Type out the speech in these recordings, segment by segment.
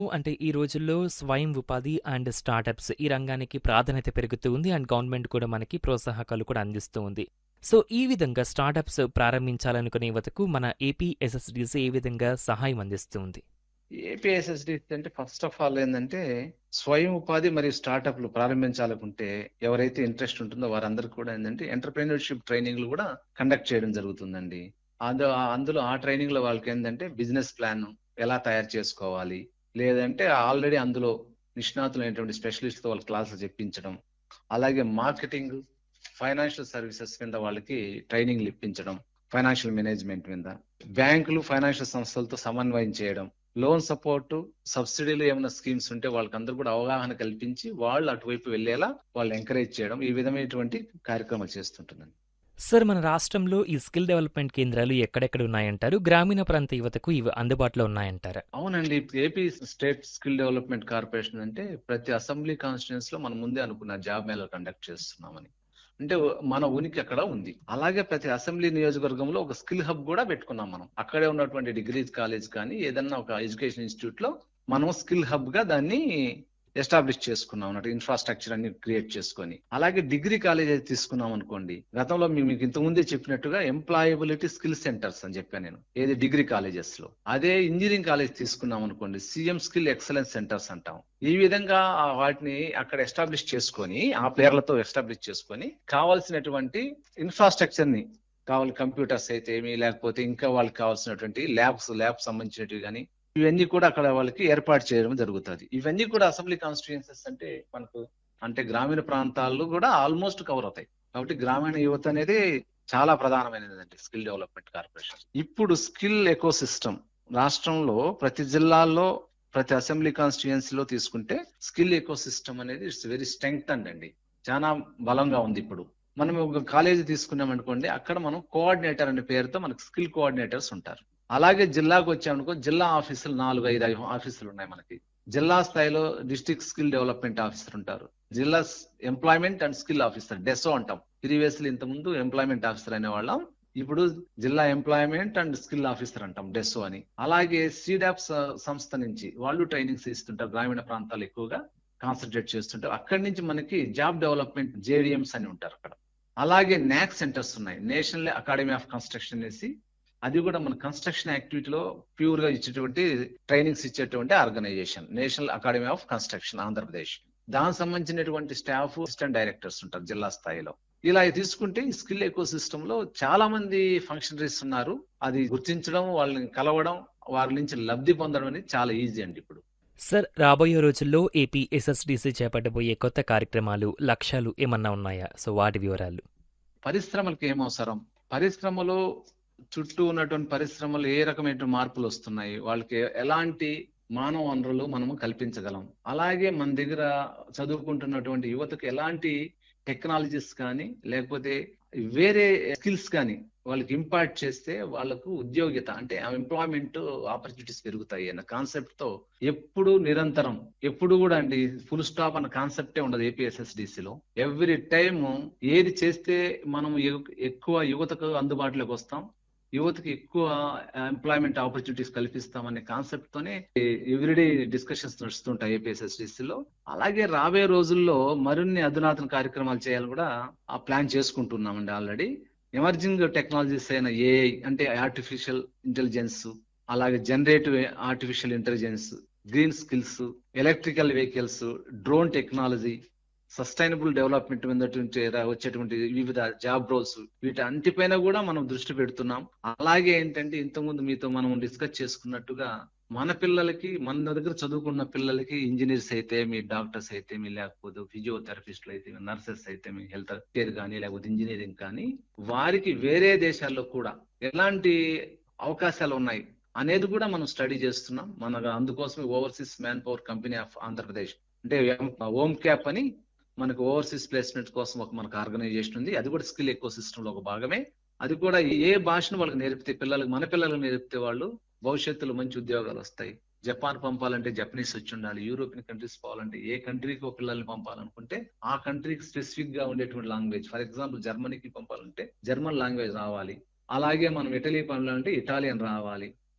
అంటే ఈ రోజుల్లో స్వయం ఉపాధి అండ్ స్టార్టప్స్ ఈ రంగానికి ప్రాధాన్యత పెరుగుతూ ఉంది అండ్ గవర్నమెంట్ కూడా మనకి ప్రోత్సాహకాలు కూడా అందిస్తూ ఉంది సో ఈ విధంగా స్టార్టప్స్ ప్రారంభించాలనుకునే యువతకు మన ఏపీ ఎస్ఎస్డిసి ఏ విధంగా సహాయం అందిస్తుంది ఏపీఎస్ఎస్డి అంటే ఫస్ట్ ఆఫ్ ఆల్ ఏంటంటే స్వయం ఉపాధి మరియు స్టార్టప్లు ప్రారంభించాలనుకుంటే ఎవరైతే ఇంట్రెస్ట్ ఉంటుందో వారందరికీ కూడా ఏంటంటే ఎంటర్ప్రెన్యూర్షిప్ ట్రైనింగ్లు కూడా కండక్ట్ చేయడం జరుగుతుందండి అందు అందులో ఆ ట్రైనింగ్ లో వాళ్ళకి ఏంటంటే బిజినెస్ ప్లాన్ ఎలా తయారు చేసుకోవాలి లేదంటే ఆల్రెడీ అందులో నిష్ణాతులైనటువంటి స్పెషలిస్ట్ వాళ్ళ క్లాసులు చెప్పించడం అలాగే మార్కెటింగ్ ఫైనాన్షియల్ సర్వీసెస్ కింద వాళ్ళకి ట్రైనింగ్లు ఇప్పించడం ఫైనాన్షియల్ మేనేజ్మెంట్ మీద బ్యాంకులు ఫైనాన్షియల్ సంస్థలతో సమన్వయం చేయడం లోన్ సపోర్ట్ సబ్సిడీలు ఏమైనా స్కీమ్స్ ఉంటే వాళ్ళకి అందరూ కూడా అవగాహన కల్పించి వాళ్ళు అటువైపు వెళ్ళేలా వాళ్ళు ఎంకరేజ్ చేయడం ఈ విధమైనటువంటి కార్యక్రమాలు చేస్తుంటుందండి సార్ మన రాష్ట్రంలో ఈ స్కిల్ డెవలప్మెంట్ కేంద్రాలు ఎక్కడెక్కడ ఉన్నాయంటారు గ్రామీణ ప్రాంత యువతకు ఇవి అందుబాటులో ఉన్నాయంటారా అవునండి AP state skill development corporation అంటే ప్రతి అసెంబ్లీ కాన్స్టిట్యూన్స్ లో మనం ముందే అనుకున్న జాబ్ మేళ కండక్ట్ చేస్తున్నామని అంటే మన ఉనికి అక్కడ ఉంది అలాగే ప్రతి అసెంబ్లీ నియోజకవర్గంలో ఒక స్కిల్ హబ్ కూడా పెట్టుకున్నాం మనం అక్కడే ఉన్నటువంటి డిగ్రీ కాలేజ్ కానీ ఏదన్నా ఒక ఎడ్యుకేషన్ ఇన్స్టిట్యూట్ లో మనం స్కిల్ హబ్ గా దాన్ని ఎస్టాబ్లిష్ చేసుకున్నాం అన్నట్టు ఇన్ఫ్రాస్ట్రక్చర్ అన్ని క్రియేట్ చేసుకొని అలాగే డిగ్రీ కాలేజ్ అయితే తీసుకున్నాం అనుకోండి గతంలో మీ- మీకు ఇంత ముందే చెప్పినట్టుగా ఎంప్లాయబిలిటీ స్కిల్ సెంటర్స్ అని చెప్పాను నేను ఏది డిగ్రీ కాలేజెస్ లో అదే ఇంజనీరింగ్ కాలేజ్ తీసుకున్నాం అనుకోండి సిఎం స్కిల్ ఎక్సలెన్స్ సెంటర్స్ అంటాం ఈ విధంగా ఆ వాటిని అక్కడ ఎస్టాబ్లిష్ చేసుకొని ఆ పేర్లతో ఎస్టాబ్లిష్ చేసుకొని కావాల్సినటువంటి ఇన్ఫ్రాస్ట్రక్చర్ ని కావాలి కంప్యూటర్స్ అయితే ఏమి లేకపోతే ఇంకా వాళ్ళకి కావాల్సినటువంటి ల్యాబ్స్ ల్యాబ్ సంబంధించినవి కానీ ఇవన్నీ కూడా అక్కడ వాళ్ళకి ఏర్పాటు చేయడం జరుగుతుంది ఇవన్నీ కూడా అసెంబ్లీ కాన్స్టిట్యూన్సెస్ అంటే మనకు అంటే గ్రామీణ ప్రాంతాల్లో కూడా ఆల్మోస్ట్ కవర్ అవుతాయి కాబట్టి గ్రామీణ యువత అనేది చాలా ప్రధానమైనది స్కిల్ డెవలప్మెంట్ కార్పొరేషన్ ఇప్పుడు స్కిల్ ఎకో సిస్టమ్ రాష్ట్రంలో ప్రతి జిల్లాల్లో ప్రతి అసెంబ్లీ కాన్స్టిట్యుయెన్సీలో తీసుకుంటే స్కిల్ ఎకో సిస్టమ్ అనేది ఇట్స్ వెరీ స్ట్రెంగ్త్ అండి చాలా బలంగా ఉంది ఇప్పుడు మనం ఒక కాలేజీ తీసుకున్నాం అనుకోండి అక్కడ మనం కోఆర్డినేటర్ అనే పేరుతో మనకు స్కిల్ కోఆర్డినేటర్స్ ఉంటారు అలాగే జిల్లాకు వచ్చామనుకో జిల్లా ఆఫీసులు నాలుగు ఐదు ఐదు ఆఫీసులు ఉన్నాయి మనకి జిల్లా స్థాయిలో డిస్ట్రిక్ట్ స్కిల్ డెవలప్మెంట్ ఆఫీసర్ ఉంటారు జిల్లా employment and skill officer DESO అంటాం ప్రీవియస్లీ ఇంత ముందు ఎంప్లాయ్మెంట్ ఆఫీసర్ అనే వాళ్ళం ఇప్పుడు జిల్లా ఎంప్లాయ్మెంట్ అండ్ స్కిల్ ఆఫీసర్ అంటాం డెసో అని అలాగే సీడాప్ సంస్థ నుంచి వాళ్ళు ట్రైనింగ్స్ ఇస్తుంటారు గ్రామీణ ప్రాంతాలు ఎక్కువగా కాన్సన్ట్రేట్ చేస్తుంటారు అక్కడి నుంచి మనకి జాబ్ డెవలప్మెంట్ జేడిఎంస్ అని ఉంటారు అక్కడ అలాగే నాక్ సెంటర్స్ ఉన్నాయి నేషనల్ అకాడమీ ఆఫ్ కన్స్ట్రక్షన్ అనేసి అది కూడా మన కన్స్ట్రక్షన్ యాక్టివిటీలో ప్యూర్ గా ఇచ్చేటువంటి ట్రైనింగ్స్ ఇచ్చేటువంటి organisation national academy of construction Andhra Pradesh దానికి సంబంధించినటువంటి స్టాఫ్ అసిస్టెంట్ డైరెక్టర్స్ ఉంటారు జిల్లా స్థాయిలో ఇలా తీసుకుంటే ఈ స్కిల్ ఎకో సిస్టమ్ లో చాలా మంది ఫంక్షనరీస్ ఉన్నారు అది గుర్తించడం వాళ్ళని కలవడం వారి నుంచి లబ్ధి పొందడం అనేది చాలా ఈజీ అండి ఇప్పుడు సార్ రాబోయే రోజుల్లో ఏపీ ఎస్ఎస్డిసి చేపట్టబోయే కొత్త కార్యక్రమాలు లక్ష్యాలు ఏమన్నా ఉన్నాయా సో వాటి వివరాలు పరిశ్రమలకు ఏం అవసరం పరిశ్రమలు చుట్టూ ఉన్నటువంటి పరిశ్రమలు ఏ రకమైన మార్పులు వస్తున్నాయి వాళ్ళకి ఎలాంటి మానవ వనరులు మనము కల్పించగలం అలాగే మన దగ్గర చదువుకుంటున్నటువంటి యువతకు ఎలాంటి టెక్నాలజీస్ కానీ లేకపోతే వేరే స్కిల్స్ కానీ వాళ్ళకి ఇంపార్ట్ చేస్తే వాళ్ళకు ఉద్యోగిత అంటే ఎంప్లాయ్మెంట్ ఆపర్చునిటీస్ పెరుగుతాయి అన్న కాన్సెప్ట్ తో ఎప్పుడు నిరంతరం ఎప్పుడు కూడా అండి ఫుల్ స్టాప్ అన్న కాన్సెప్టే ఉండదు ఏపీఎస్ఎస్డిసిలో ఎవ్రీ టైం ఏది చేస్తే మనం ఎ- ఎక్కువ యువతకు అందుబాటులోకి వస్తాం యువతకి ఎక్కువ ఎంప్లాయ్మెంట్ ఆపర్చునిటీస్ కల్పిస్తామనే కాన్సెప్ట్ తోనే ఎవ్రీడే డిస్కషన్స్ నడుస్తుంటాయి APSSDC లో అలాగే రాబోయే రోజుల్లో మరిన్ని అధునాతన కార్యక్రమాలు చేయాలని కూడా ఆ ప్లాన్ చేసుకుంటున్నామండి ఆల్రెడీ ఎమర్జింగ్ టెక్నాలజీస్ అయిన ఏఐ అంటే ఆర్టిఫిషియల్ ఇంటెలిజెన్స్ అలాగే generative artificial intelligence green skills electrical vehicles drone technology sustainable development మీద వచ్చేటువంటి వివిధ జాబ్ రోల్స్ వీటి అంటిపైన కూడా మనం దృష్టి పెడుతున్నాం అలాగే ఏంటంటే ఇంతకుముందు మీతో మనం డిస్కస్ చేసుకున్నట్టుగా మన పిల్లలకి మన దగ్గర చదువుకున్న పిల్లలకి ఇంజనీర్స్ అయితే మీ డాక్టర్స్ అయితే మీ లేకపోతే ఫిజియోథెరపిస్టులు అయితే నర్సెస్ అయితే మీ హెల్త్ కేర్ కానీ లేకపోతే ఇంజనీరింగ్ కానీ వారికి వేరే దేశాల్లో కూడా ఎలాంటి అవకాశాలు ఉన్నాయి అనేది కూడా మనం స్టడీ చేస్తున్నాం మన అందుకోసమే overseas man power company of Andhra Pradesh అంటే ఓమ్ క్యాప్ అని మనకు ఓవర్సీస్ ప్లేస్మెంట్ కోసం ఒక మనకు ఆర్గనైజేషన్ ఉంది అది కూడా స్కిల్ ఎక్కువ సిస్టమ్ లో ఒక భాగమే అది కూడా ఏ భాషను వాళ్ళకి నేర్పితే పిల్లలకు మన పిల్లలకు నేర్పితే వాళ్ళు భవిష్యత్తులో మంచి ఉద్యోగాలు వస్తాయి జపాన్ పంపాలంటే జపనీస్ వచ్చి ఉండాలి యూరోపియన్ కంట్రీస్ పోవాలంటే ఏ కంట్రీకి ఒక పిల్లల్ని పంపాలనుకుంటే ఆ కంట్రీకి స్పెసిఫిక్ గా ఉండేటువంటి లాంగ్వేజ్ ఫర్ ఎగ్జాంపుల్ జర్మనీకి పంపాలంటే జర్మన్ లాంగ్వేజ్ రావాలి అలాగే మనం ఇటలీ పంపాలంటే ఇటాలియన్ రావాలి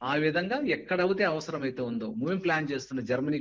ఆ విధంగా ఎక్కడైతే అవసరమైతే ఉందో మేము ప్లాన్ చేస్తున్న జర్మనీ